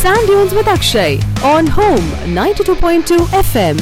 Sand Dunes with Akshay on Home 92.2 FM.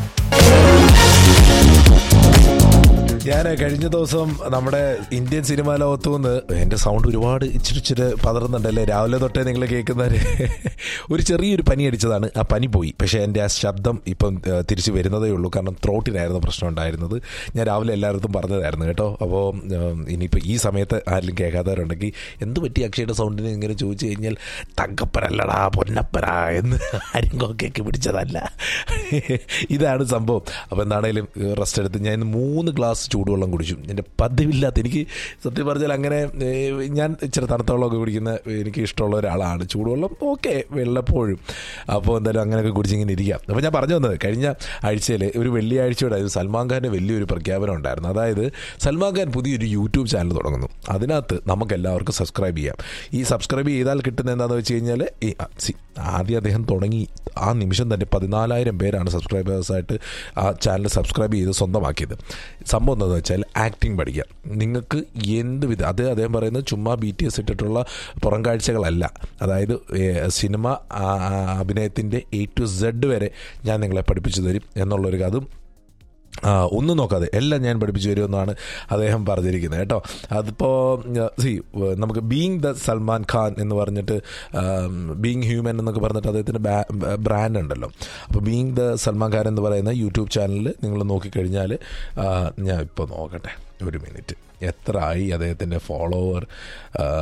ഞാൻ കഴിഞ്ഞ ദിവസം നമ്മുടെ ഇന്ത്യൻ സിനിമാ ലോകത്തു നിന്ന് എൻ്റെ സൗണ്ട് ഒരുപാട് ഇച്ചിരി ഇച്ചിരി പതറുന്നുണ്ടല്ലേ രാവിലെ തൊട്ടേ നിങ്ങൾ കേൾക്കുന്നവര് ഒരു ചെറിയൊരു പനി അടിച്ചതാണ് ആ പനി പോയി പക്ഷേ എൻ്റെ ആ ശബ്ദം ഇപ്പം ഏ, തിരിച്ചു വരുന്നതേ ഉള്ളൂ കാരണം ത്രോട്ടിനായിരുന്നു പ്രശ്നം ഉണ്ടായിരുന്നത് ഞാൻ രാവിലെ എല്ലായിടത്തും പറഞ്ഞതായിരുന്നു കേട്ടോ അപ്പോൾ ഇനിയിപ്പോൾ ഈ സമയത്ത് ആരെങ്കിലും കേൾക്കാത്തവരുണ്ടെങ്കിൽ എന്ത് പറ്റി അക്ഷയുടെ സൗണ്ടിന് ഇങ്ങനെ ചോദിച്ചു കഴിഞ്ഞാൽ തങ്കപ്പനല്ലടാ പൊന്നപ്പനാ എന്ന് ആരും കൊക്കേക്ക് പിടിച്ചതല്ല ഇതാണ് സംഭവം അപ്പോൾ എന്താണേലും റെസ്റ്റ് എടുത്ത് ഞാൻ ഇന്ന് മൂന്ന് ഗ്ലാസ് ചൂടുവെള്ളം കുടിച്ചു എൻ്റെ പതിവില്ലാത്ത എനിക്ക് സത്യം പറഞ്ഞാൽ അങ്ങനെ ഏഹ്, ഞാൻ ഇച്ചിരി തണുത്ത വെള്ളമൊക്കെ കുടിക്കുന്ന എനിക്ക് ഇഷ്ടമുള്ള ഒരാളാണ് ചൂടുവെള്ളം ഓക്കെ വെള്ളപ്പോഴും അപ്പോൾ എന്തായാലും അങ്ങനെയൊക്കെ കുടിച്ചിങ്ങനെ ഇരിക്കാം അപ്പോൾ ഞാൻ പറഞ്ഞു വന്നത് കഴിഞ്ഞ ആഴ്ചയിൽ ഒരു വെള്ളിയാഴ്ചയോടെ ആയിരുന്നു സൽമാൻ ഖാൻ്റെ വലിയൊരു പ്രഖ്യാപനം ഉണ്ടായിരുന്നു അതായത് സൽമാൻ ഖാൻ പുതിയൊരു യൂട്യൂബ് ചാനൽ തുടങ്ങുന്നു അതിനകത്ത് നമുക്ക് എല്ലാവർക്കും സബ്സ്ക്രൈബ് ചെയ്യാം ഈ സബ്സ്ക്രൈബ് ചെയ്താൽ കിട്ടുന്ന എന്താണെന്ന് വെച്ച് കഴിഞ്ഞാൽ ഈ ആ, സി, ആദ്യം അദ്ദേഹം തുടങ്ങി ആ നിമിഷം തന്നെ പതിനാലായിരം പേരാണ് സബ്സ്ക്രൈബേഴ്സായിട്ട് ആ ചാനൽ സബ്സ്ക്രൈബ് ചെയ്ത് സ്വന്തമാക്കിയത് സംഭവം എന്താണെന്ന് വെച്ചാൽ ആക്ടിങ് പഠിക്കാം നിങ്ങൾക്ക് എന്ത് വിധ അത് അദ്ദേഹം പറയുന്നത് ചുമ്മാ ബി ടി എസ് ഇട്ടിട്ടുള്ള പുറം കാഴ്ചകളല്ല അതായത് ഏ, സിനിമ ആ, ആ, അഭിനയത്തിൻ്റെ എ ടു സെഡ് വരെ ഞാൻ നിങ്ങളെ പഠിപ്പിച്ചു തരും എന്നുള്ളൊരു അതും ആ, ഒന്നും നോക്കാതെ എല്ലാം ഞാൻ പഠിപ്പിച്ചു തരുമെന്നാണ് അദ്ദേഹം പറഞ്ഞിരിക്കുന്നത് കേട്ടോ അതിപ്പോൾ സി നമുക്ക് ബീങ് ദ സൽമാൻ ഖാൻ എന്ന് പറഞ്ഞിട്ട് ബീങ് ഹ്യൂമൻ എന്നൊക്കെ പറഞ്ഞിട്ട് അദ്ദേഹത്തിൻ്റെ ബ്രാൻഡ് ഉണ്ടല്ലോ അപ്പോൾ ബീങ് ദ സൽമാൻ ഖാൻ എന്ന് പറയുന്ന യൂട്യൂബ് ചാനലിൽ നിങ്ങൾ നോക്കിക്കഴിഞ്ഞാൽ ആ, ഞാൻ ഇപ്പോൾ നോക്കട്ടെ ഒരു മിനിറ്റ് എത്ര ആയി അദ്ദേഹത്തിൻ്റെ ഫോളോവർ